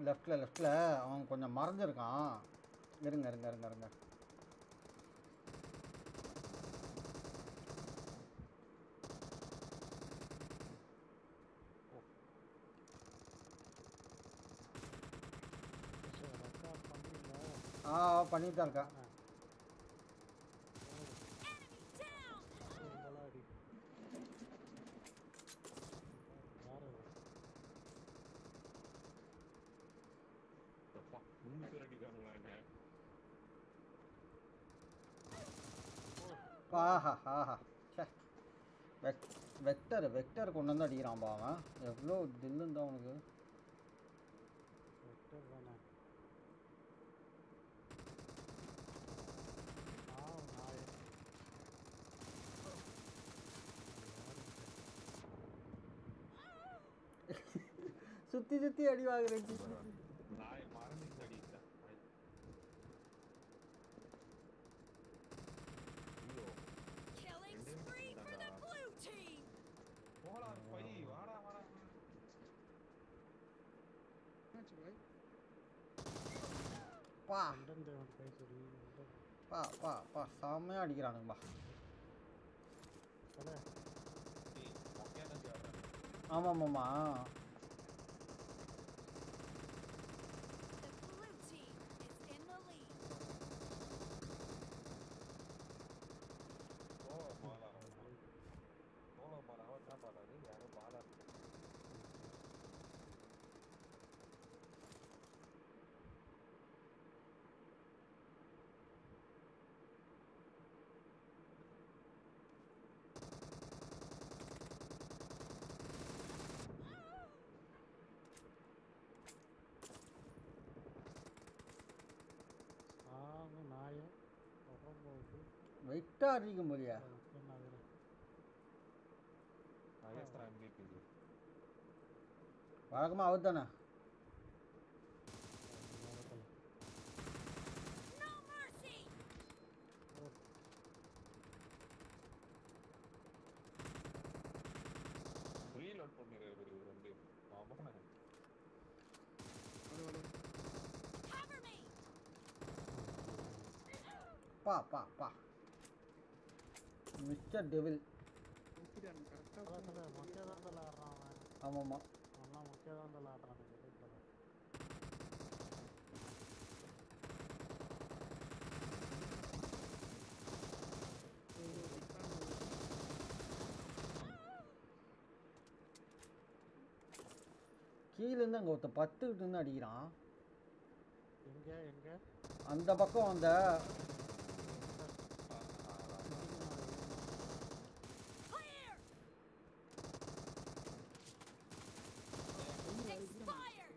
லெஃப்டில் லெஃப்டில் அவன் கொஞ்சம் மறைஞ்சிருக்கான் இருங்க இருங்க இருங்க இருங்க சரி, ரெக்கார்ட் பண்றீங்களா? ஆ பண்ணிட்டு தான் இருக்கேன் ஆ. Enemy down! சரி, இங்கெல்லாம் அடி. யாரு இது? அப்பா, மூணு பேர் அடிக்கிறாங்களாங்க ஆஹா ஆஹா ச்சே வெக் வெக்டர் வெக்டர் கொண்டு வந்து அடிக்கிறான்பா அவன் எவ்வளோ தில்லுன்னு தான் அவனுக்கு வெக்டர் தானே ஆ, நாயே. சுற்றி சுற்றி அடி வாங்குறேன் நாய் மறந்துட்டு அடிக்கிறேன் ஐயோ Killing Indian spree for the standard. blue team! போடா பை வாடா வாடா என்னாச்சு பாய் பா கண்டன் தேவன் கை சொல்லி பா பா பா செம்மையாக அடிக்கிறானுங்கப்பா கடை ஏய் மொக்கையா தான் ஆடுறேன் ஆமாம் ஆமாம்மா The blue team is in the lead. சோள பாலா சோள பாலாவா என்ன பாலா அது யாரோ பாலா ஆங்க நாயை உடம்போது வெயிட்டாக அடிக்க முடியா என்னாகிறேன் ஹையஸ்ட் எம்பிபி வழக்கமாக அவர் தானே நடக்கல No mercy! ரீலோட் பண்ணிருக்காரு இவர் வந்து ஆமாண்ணே வரு வரு Cover me! பா பா பா மிஸ்டர் டெவில் ஊத்திட்டான் கரெக்டாக அதான் கடை மொக்கையாக தான் தலை ஆடுறான் அவன் ஆமாம்மா அவன்லாம் மொக்கையாக தான் தலை ஆடுறான் வீட்டில் கீழேருந்து அங்கே ஒருத்தன் பத்துக்கிட்டு இருந்து அடிக்கிறான் எங்கே எங்கே அந்த பக்கம் அந்த Clear! Expired!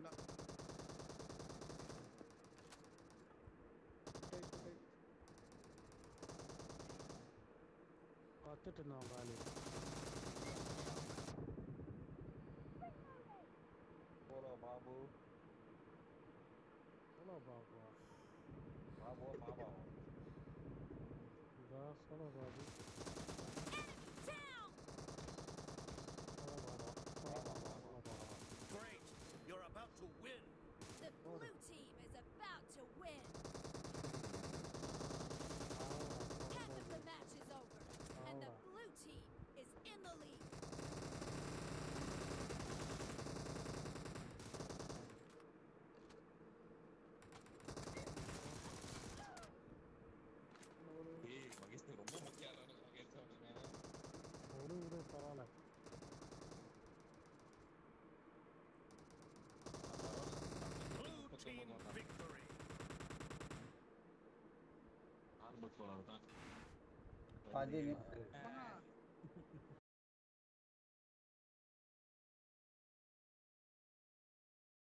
பார்த்துட்டு இருந்தோம் காலி போலோ பாபு சோலோ பாபு பாபோ பாபா இதா சோலோ பாபு Enemy down! சோலோ பாபா சோலோ பாபா சோலோ பாபா Great! You're about to win! The blue team is about to win! Half of the match is over, and the blue team is in the lead. ஏய் மகேஷ் நீ ரொம்ப முக்கியம் மகேஷ் அவனுங்க ஒரு விட பரவாயில்ல Blue team victory! ஆல்பர்ட் போலார் தான் பதினு ஆ